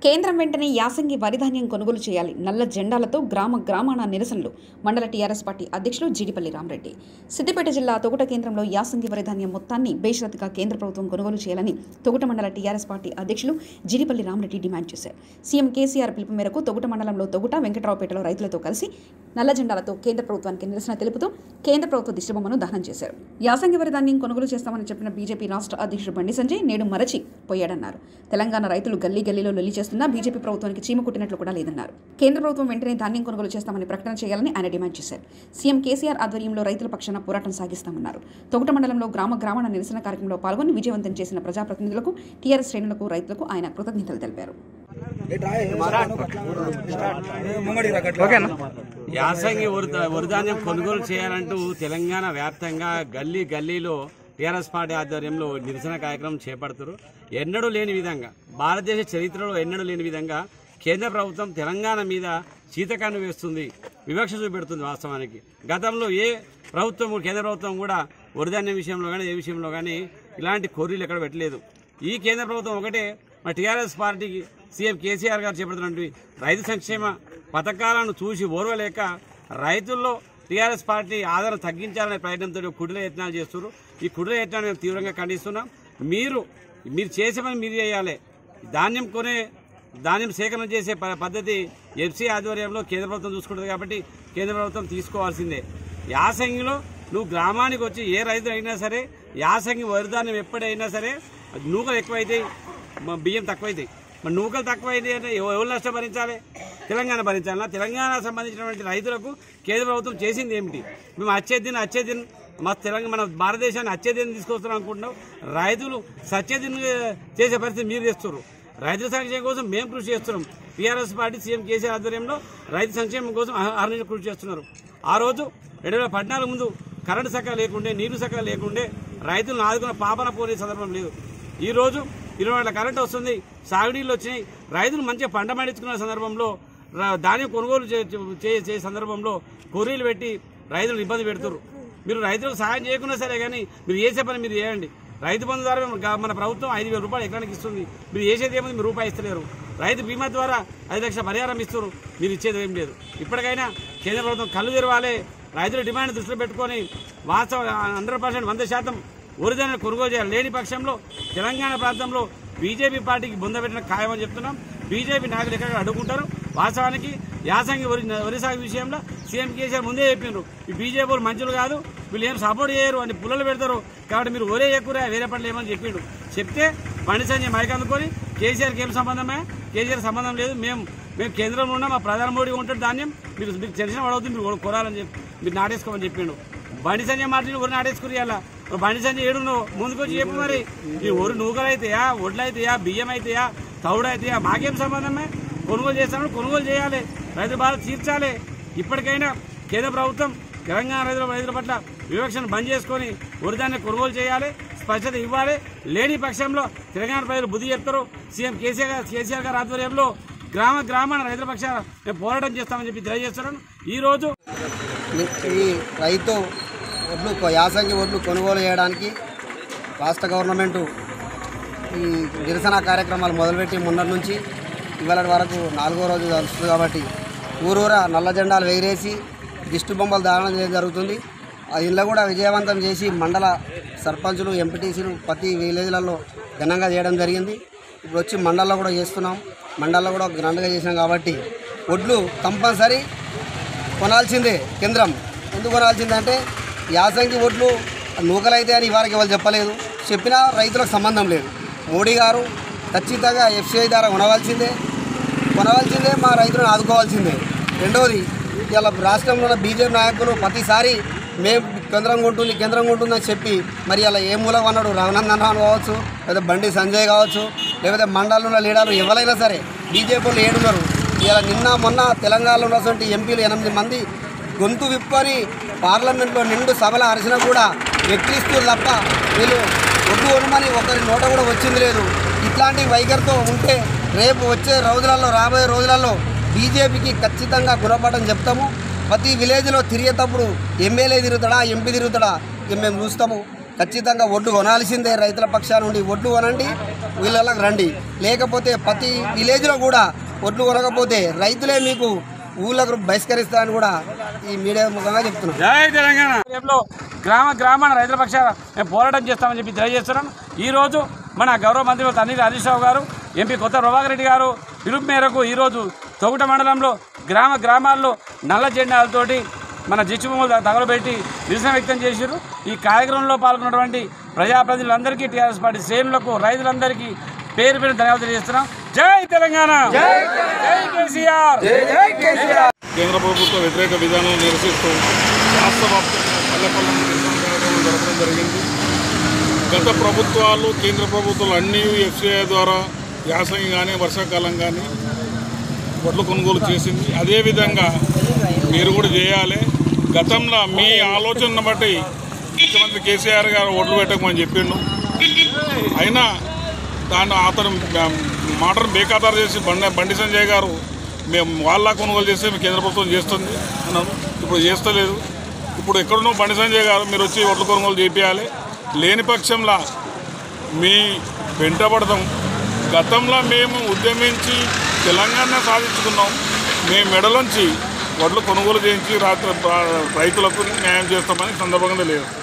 కేంద్రం వెంటనే యాసంగి వరిధాన్యం కొనుగోలు చేయాలి నల్ల జెండాలతో గ్రామ గ్రామాన నిరసనలు మండల టీఆర్ఎస్ పార్టీ అధ్యక్షులు జీడిపల్లి రామరెడ్డి సిద్దిపేట జిల్లా తొగుట కేంద్రంలో యాసంగి వరిధాన్యం మొత్తాన్ని బేషరతుగా కేంద్ర ప్రభుత్వం కొనుగోలు చేయాలని తొగుట మండల టీఆర్ఎస్ పార్టీ అధ్యక్షులు జీడిపల్లి రామరెడ్డి డిమాండ్ చేశారు సీఎం కేసీఆర్ పిలుపు మేరకు తొగుట మండలంలో తొగుట వెంకటరావుపేటలో రైతులతో కలిసి నల్ల జెండాలతో కేంద్ర ప్రభుత్వానికి నిరసన తెలుపుతూ కేంద్ర ప్రభుత్వ దిష్టిబొమ్మను దహనం చేశారు యాసంగి వరిధాన్యం కొనుగోలు చేస్తామని చెప్పిన బీజేపీ రాష్ట్ర అధ్యక్షుడు బండి సంజయ్ నేడు మరచి పోయాడన్నారు తెలంగాణ రైతులు గల్లీ గల్లీలో లొల్లి చేస్తున్నా బీజేపీ ప్రభుత్వానికి చీమ కుట్టినట్లు కూడా లేదన్నారు కేంద్ర ప్రభుత్వం వెంటనే ధాన్యం కొనుగోలు చేస్తామని ప్రకటన చేయాలని ఆయన డిమాండ్ చేశారు సీఎం కేసీఆర్ ఆధ్వర్యంలో రైతుల పక్షాన పోరాటం సాగిస్తామన్నారు తొగుట మండలంలో గ్రామ గ్రామాన నిరసన కార్యక్రమంలో పాల్గొని విజయవంతం చేసిన ప్రజాప్రతినిధులకు టీఆర్ఎస్ శ్రేణులకు రైతులకు ఆయన కృతజ్ఞతలు తెలిపారు యాసంగి వరి- వరిధాన్యం కొనుగోలు చేయాలంటూ తెలంగాణ వ్యాప్తంగా గల్లీ గల్లీలో టీఆర్ఎస్ పార్టీ ఆధ్వర్యంలో నిరసన కార్యక్రమం చేపడుతారు ఎన్నడూ లేని విధంగా భారతదేశ చరిత్రలో ఎన్నడూ లేని విధంగా కేంద్ర ప్రభుత్వం తెలంగాణ మీద శీతకాన్ని వేస్తుంది వివక్ష చూపెడుతుంది వాస్తవానికి గతంలో ఏ ప్రభుత్వం కేంద్ర ప్రభుత్వం కూడా వరిధాన్యం విషయంలో కానీ ఏ విషయంలో కానీ ఇలాంటి కొర్రీలు ఎక్కడ పెట్టలేదు ఈ కేంద్ర ప్రభుత్వం ఒకటే మా టీఆర్ఎస్ పార్టీకి సీఎం కేసీఆర్ గారు చేపడుతున్నటువంటి రైతు సంక్షేమ పథకాలను చూసి ఓర్వలేక రైతుల్లో టీఆర్ఎస్ పార్టీ ఆదరణ తగ్గించాలనే ప్రయత్నంతో కుడిల యత్నాలు చేస్తున్నారు ఈ కుడిల యత్నాన్ని మేము తీవ్రంగా ఖండిస్తున్నాం మీరు మీరు చేసే పని మీరు చేయాలి ధాన్యం కొనే ధాన్యం సేకరణ చేసే ప- పద్ధతి ఎఫ్సీ ఆధ్వర్యంలో కేంద్ర ప్రభుత్వం చూసుకుంటుంది కాబట్టి కేంద్ర ప్రభుత్వం తీసుకోవాల్సిందే యాసంగిలో నువ్వు గ్రామానికి వచ్చి ఏ రైతు అయినా సరే యాసంగి వరిధాన్యం ఎప్పుడైనా సరే నూకలు ఎక్కువైతాయి మ- బియ్యం తక్కువైతాయి మరి నూకలు తక్కువైంది అంటే ఎవ- ఎవరు నష్టం భరించాలి తెలంగాణ భరించాలా తెలంగాణ సంబంధించినటువంటి రైతులకు కేంద్ర ప్రభుత్వం చేసింది ఏమిటి మేము అచ్చేదిన్ అచ్చేదిన్ మా తెలంగాణ మన భారతదేశాన్ని అచ్చేదిన్ తీసుకొస్తున్నాం అనుకుంటున్నాం రైతులు సత్యదిన్ చేసే పరిస్థితి మీరు చేస్తున్నారు రైతు సంక్షేమం కోసం మేము కృషి చేస్తున్నాం టీఆర్ఎస్ పార్టీ సీఎం కేసీఆర్ ఆధ్వర్యంలో రైతు సంక్షేమం కోసం ఆరు కృషి చేస్తున్నారు ఆ రోజు రెండు వేల పద్నాలుగు ముందు కరెంటు సక్క లేకుండే నీరు సక్క లేకుండే రైతులను ఆదుకున్న పాపన పోలే సందర్భం లేదు ఈ రోజు ఇరవై వేల కరెంట్ వస్తుంది సాగునీళ్ళు వచ్చినాయి రైతులు మంచిగా పంట పండించుకున్న సందర్భంలో రా- ధాన్యం కొనుగోలు చే- చే- చేసే సందర్భంలో కొర్రీలు పెట్టి రైతులు ఇబ్బంది పెడుతున్నారు మీరు రైతులకు సహాయం చేయకున్నా సరే కానీ మీరు చేసే పని మీరు చేయండి రైతు బంధు ద్వారా మేము గా- మన ప్రభుత్వం ఐదు వేల రూపాయలు ఎకరానికి ఇస్తుంది మీరు చేసేది ఏముంది మీరు రూపాయి ఇస్తలేరు రైతు బీమా ద్వారా ఐదు లక్షల పరిహారం ఇస్తారు మీరు ఇచ్చేది ఏం లేదు ఇప్పటికైనా కేంద్ర ప్రభుత్వం కళ్ళు తెరవాలి రైతుల డిమాండ్ దృష్టిలో పెట్టుకొని వాస్తవ హండ్రెడ్ పర్సెంట్ వంద శాతం ఒరిజినల్ కొనుగోలు చేయాలి లేని పక్షంలో తెలంగాణ ప్రాంతంలో బీజేపీ పార్టీకి బొందబెట్టిన ఖాయమని చెప్తున్నాం బీజేపీ నాయకులు ఎక్కడ అడుగుంటారు వాస్తవానికి యాసంగి వరి వరి సాగు విషయంలో సీఎం కేసీఆర్ ముందే చెప్పినారు ఈ బీజేపీ వాళ్ళు మంచులు కాదు వీళ్ళు ఏం సపోర్ట్ చేయరు అని పుల్లలు పెడతారు కాబట్టి మీరు ఒరే ఎక్కువ వేరే పనులు ఏమని చెప్పిండు చెప్తే బండి సంజయ్ మైక్ అందుకొని కేసీఆర్కి ఏం సంబంధమే కేసీఆర్ సంబంధం లేదు మేము మేము కేంద్రంలో ఉన్నాం మా ప్రధాని మోడీ ఉంటాడు ధాన్యం మీరు మీకు టెన్షన్ పడవద్దు మీరు కొనాలని చెప్పి మీరు నాటేసుకోమని చెప్పిండు బండి సంజయ్ మాటలు ఊరు నాటేసుకుని ఇవ్వాలా బండి సంజయ్ ఏడు నువ్వు ముందుకొచ్చి చెప్పు మరి ఈ ఊరు నూకలు అయితాయా వడ్లు అయితాయా బియ్యం అయితాయా తౌడు అయితాయా మాకేం సంబంధమే కొనుగోలు చేస్తాను కొనుగోలు చేయాలి రైతు బాధ తీర్చాలి ఇప్పటికైనా కేంద్ర ప్రభుత్వం తెలంగాణ రైతుల రైతుల పట్ల వివక్షను బంద్ చేసుకొని వరిదాన్ని కొనుగోలు చేయాలి స్పష్టత ఇవ్వాలి లేని పక్షంలో తెలంగాణ ప్రజలు బుద్ధి చెప్తారు సీఎం కేసీఆర్ గారు కేసీఆర్ గారి ఆధ్వర్యంలో గ్రామ గ్రామాన రైతుల పక్షాన మేము పోరాటం చేస్తామని చెప్పి తెలియజేస్తున్నాను ఈ రోజు ఈ రైతు ఒడ్లు కొ- యాసంగి ఒడ్లు కొనుగోలు చేయడానికి రాష్ట్ర గవర్నమెంటు ఈ నిరసన కార్యక్రమాలు మొదలుపెట్టి మొన్నటి నుంచి ఇవాళ వరకు నాలుగో రోజు వస్తుంది కాబట్టి ఊరూరా నల్ల జెండాలు ఎగిరేసి దిష్టి బొమ్మలు దానం చేయడం జరుగుతుంది ఆ ఇళ్ళ కూడా విజయవంతం చేసి మండల సర్పంచులు ఎంపీటీసీలు ప్రతి విలేజ్లలో ఘనంగా చేయడం జరిగింది ఇప్పుడు వచ్చి మండలంలో కూడా చేస్తున్నాం మండలంలో కూడా గ్రాండ్గా చేసినాం కాబట్టి ఒడ్లు కంపల్సరీ కొనాల్సిందే కేంద్రం ఎందుకు కొనాల్సిందంటే యాసంగి ఒడ్లు నూకలైతే అని వారికి వాళ్ళు చెప్పలేదు చెప్పినా రైతులకు సంబంధం లేదు మోడీ గారు ఖచ్చితంగా ఎఫ్సిఐ ద్వారా కొనవలసిందే కొనవలసిందే మా రైతులను ఆదుకోవాల్సిందే రెండవది ఇలా రాష్ట్రంలో ఉన్న బీజేపీ నాయకులు ప్రతిసారి మేము కేంద్రం కొంటుంది కేంద్రం కొంటుందని చెప్పి మరి అలా ఏ మూలం అన్నాడు రఘునందన్ రావు కావచ్చు లేదా బండి సంజయ్ కావచ్చు లేకపోతే మండలంలో ఉన్న లీడర్లు ఎవరైనా సరే బీజేపీ వాళ్ళు ఏడున్నారు ఇలా నిన్న మొన్న తెలంగాణలో ఉన్నటువంటి ఎంపీలు ఎనిమిది మంది గొంతు విప్పుకొని పార్లమెంట్లో నిండు సభలు అరిచినా కూడా వెక్కిరిస్తూ తప్ప వీళ్ళు ఒడ్డు కొనమని ఒకరి నోట కూడా వచ్చింది లేదు ఇట్లాంటి వైఖరితో ఉంటే రేపు వచ్చే రోజులలో రాబోయే రోజులలో బీజేపీకి ఖచ్చితంగా గుణపాఠం చెప్తాము ప్రతి విలేజ్లో తిరిగేటప్పుడు ఎమ్మెల్యే తిరుగుతాడా ఎంపీ తిరుగుతాడా ఇక మేము చూస్తాము ఖచ్చితంగా ఒడ్డు కొనాల్సిందే రైతుల పక్షాన నుండి ఒడ్లు కొనండి వీళ్ళకి రండి లేకపోతే ప్రతి విలేజ్లో కూడా ఒడ్లు కొనకపోతే రైతులే మీకు ఊళ్ళకు బహిష్కరిస్తారని కూడా ఈ మీడియా ముఖంగా చెప్తున్నాను జై తెలంగాణ రేపులో గ్రామ గ్రామాన రైతుల పక్షాన మేము పోరాటం చేస్తామని చెప్పి తెలియజేస్తున్నాం ఈ రోజు మన గౌరవ మంత్రి తన్నీరు హరీష్ రావు గారు ఎంపీ కొత్త ప్రభాకర్ రెడ్డి గారు పిలుపు మేరకు ఈరోజు తొగుట మండలంలో గ్రామ గ్రామాల్లో నల్ల జెండాలతోటి మన జిచ్చు భూములు తగలబెట్టి నిరసన వ్యక్తం చేశారు ఈ కార్యక్రమంలో పాల్గొన్నటువంటి ప్రజాప్రతినిధులందరికీ టీఆర్ఎస్ పార్టీ శ్రేణులకు రైతులందరికీ పేరు పేరు ధన్యవాదాలు తెలియజేస్తున్నాం జై తెలంగాణ జై కేసీఆర్ కేంద్ర ప్రభుత్వ వ్యతిరేక విధానాలను నిరసిస్తూ రాష్ట్ర వ్యాప్తంగా పల్లెపల్లం నిరసన కార్యక్రమం జరపడం జరిగింది గత ప్రభుత్వాలు కేంద్ర ప్రభుత్వాలు అన్నీ ఎఫ్సిఐ ద్వారా యాసంగి కానీ వర్షాకాలం కానీ వడ్లు కొనుగోలు చేసింది అదేవిధంగా మీరు కూడా చేయాలి గతంలో మీ ఆలోచన బట్టి ముఖ్యమంత్రి కేసీఆర్ గారు ఓట్లు పెట్టకమని చెప్పిండు అయినా దాన్ని అతను మాటను బేఖాతారు చేసి బండి బండి సంజయ్ గారు మేము వాళ్ళ కొనుగోలు చేస్తే మీ కేంద్ర ప్రభుత్వం చేస్తుంది అన్నాను ఇప్పుడు చేస్తలేదు ఇప్పుడు ఎక్కడున్నో బండి సంజయ్ గారు మీరు వచ్చి ఓట్ల కొనుగోలు చేపించాలి లేని పక్షంలో మీ వెంటబడతాం గతంలో మేము ఉద్యమించి తెలంగాణ సాధించుకున్నాం మేము మెడలోంచి వడ్లు కొనుగోలు చేయించి రాత్రి రైతులకు న్యాయం చేస్తామని సందర్భంగా తెలియదు